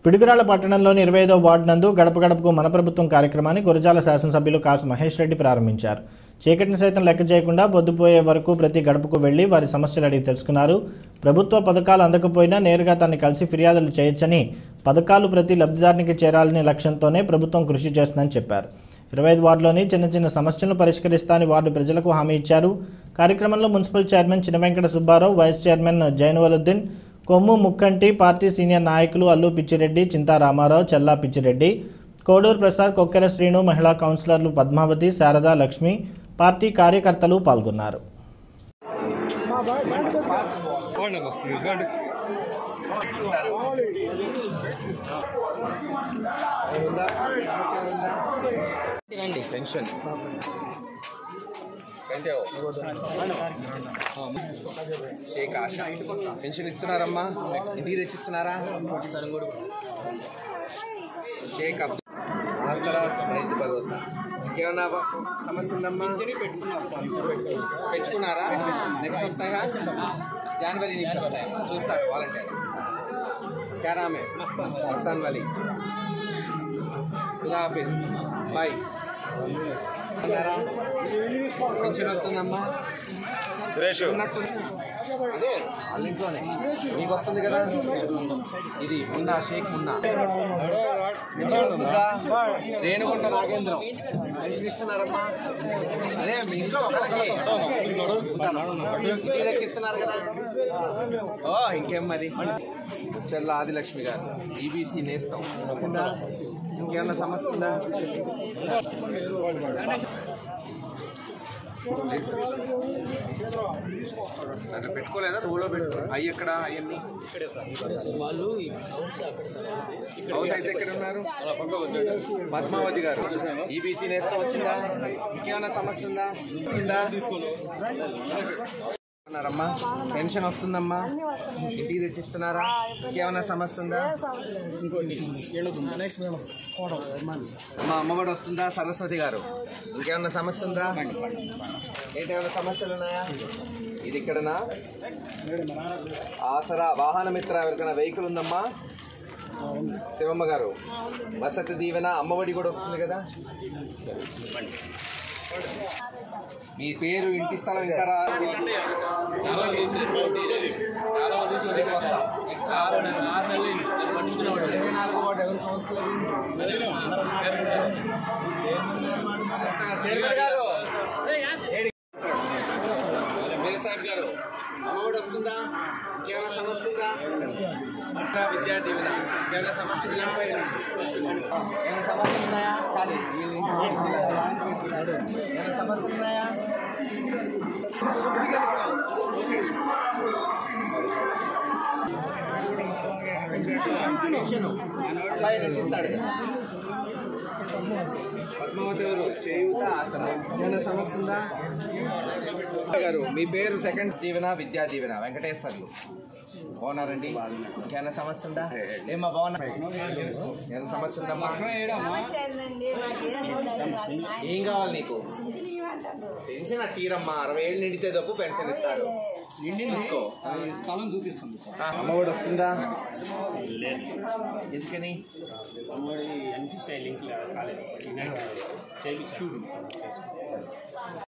పిడుగురాళ్ల పట్టణంలోని ఇరవై ఐదో వార్డు నందు గడప గడపకు మన ప్రభుత్వం కార్యక్రమాన్ని గురజాల శాసనసభ్యులు కాసు మహేష్ రెడ్డి ప్రారంభించారు చీకటిని సైతం లెక్క చేయకుండా పొద్దుపోయే వరకు ప్రతి గడపకు వెళ్లి వారి సమస్యలు అడిగి తెలుసుకున్నారు ప్రభుత్వ పథకాలు అందకపోయినా నేరుగా తనని కలిసి ఫిర్యాదులు చేయొచ్చని పథకాలు ప్రతి లబ్ధిదారునికి చేరాలనే లక్ష్యంతోనే ప్రభుత్వం కృషి చేస్తుందని చెప్పారు ఇరవై ఐదు వార్డులోని చిన్న చిన్న సమస్యలను పరిష్కరిస్తానని వార్డు ప్రజలకు హామీ ఇచ్చారు కార్యక్రమంలో municipal chairman Chinnavenkata Subbarao vice chairman Jainavaluddin Kommu Mukkanti party senior నాయకులు అల్లు పిచ్చిరెడ్డి చింతా రామారావు చెల్లా పిచ్చిరెడ్డి కోడూరు ప్రసాద్ కొక్కెర శ్రీను మహిళా కౌన్సిలర్లు పద్మావతి శారద లక్ష్మి పార్టీ కార్యకర్తలు పాల్గొన్నారు రండి పెన్షన్ షేక్ ఆశ పెన్షన్ ఇస్తున్నారమ్మా ఇంటికి తెచ్చిస్తున్నారా షేక్ అబ్దుల్ ఆసరా రైతు భరోసా ఇంకేమన్నా బ- సమస్య ఉందమ్మా పెట్టుకున్నారా నెక్స్ట్ వస్తాయా జనవరి నుంచి వస్తాయి చూస్తారు వాలంటీర్ క్యారామే మస్తాన్ వలీ ఖుదా హాఫిజ్ బాయ్ అన్నారా పెన్షన్ వస్తుందమ్మా ఉన్నట్టు అదే వాళ్ళ ఇంట్లోనే మీకు వస్తుంది కదా ఇది మున్నా షేక్ మున్నా పెన్షన్ వస్తుందా రేణుగుంట నాగేంద్రం పెన్షన్ ఇస్తున్నారమ్మా అదే మీ ఇంట్లో ఒకరికి ఇంటి దగ్గర ఇస్తున్నారు కదా ఓ ఇంకేం మరి చెల్ల ఆదిలక్ష్మి గారు ఈబీసీ నేస్తాం వచ్చిందా ఇంకేమన్నా సమస్య ఉందా అక్కడ పెట్టుకోలేదా చెవులో పెట్టు అయ్యి ఎక్కడ అవన్నీ హౌస్ అయితే ఎక్కడ ఉన్నారు పద్మావతి గారు ఈబీసీ నేస్తం వచ్చిందా ఇంకేమైనా సమస్య ఉందా ఉందా ఉన్నారమ్మా పెన్షన్ వస్తుందమ్మా ఇంటికి తెచ్చిస్తున్నారా ఇంకేమైనా సమస్య ఉందా మా అమ్మఒడి వస్తుందా సరస్వతి గారు ఇంకేమైనా సమస్య ఉందా ఏంటేమైనా సమస్యలు ఉన్నాయా ఇది ఇక్కడనా ఆసరా వాహన మిత్ర ఎవరికైనా వెహికల్ ఉందమ్మా శివమ్మ గారు వసతి దీవెన అమ్మఒడి కూడా వస్తుంది కదా మీ పేరు ఇంటి స్థలం ఇంకా రా- ఇరవై నాలుగో వార్డు ఎవరు కౌన్సిలర్? చైర్మన్ గారు ఏడి- మీర్ సాహెబ్ గారు అమ్మఒడి వస్తుందా ఇంకేమైనా సమస్య ఉందా ఇంకా విద్యా దీవెన ఇంకేమైనా సమస్య ఉందా ఏమైనా సమస్యలు ఉన్నాయా కాదు ఏమైనా సమస్యలు ఉన్నాయా పెన్షన్ అబ్బాయి తెచ్చిస్తాడు కదా పద్మావతి గారు చేయూత ఆసరా ఏమైనా సమస్య ఉందా గారు మీ పేరు సెకండ్ దీవెన విద్యా దీవెన వెంకటేశ్వర్లు బాగున్నారండి ఇంకేమైనా సమస్య ఉందా ఏమా బాగున్నా ఏమైనా సమస్య ఉందమ్మా సమస్యలండి మాకు ఏం ఉండదు. ఆయన ఏం కావాలి నీకు ఇంటిని ఇవ్వమంటారు. పెన్షన్ అట్టీరమ్మా అరవై ఏళ్ళు నిండితే తప్పు పెన్షన్ ఇస్తారు తీసుకో స్థలం చూపిస్తుంది సార్ అమ్మఒడి వస్తుందా ఎందుకని ఎంపీ లింక్ కాలేదు చేయించి చూడు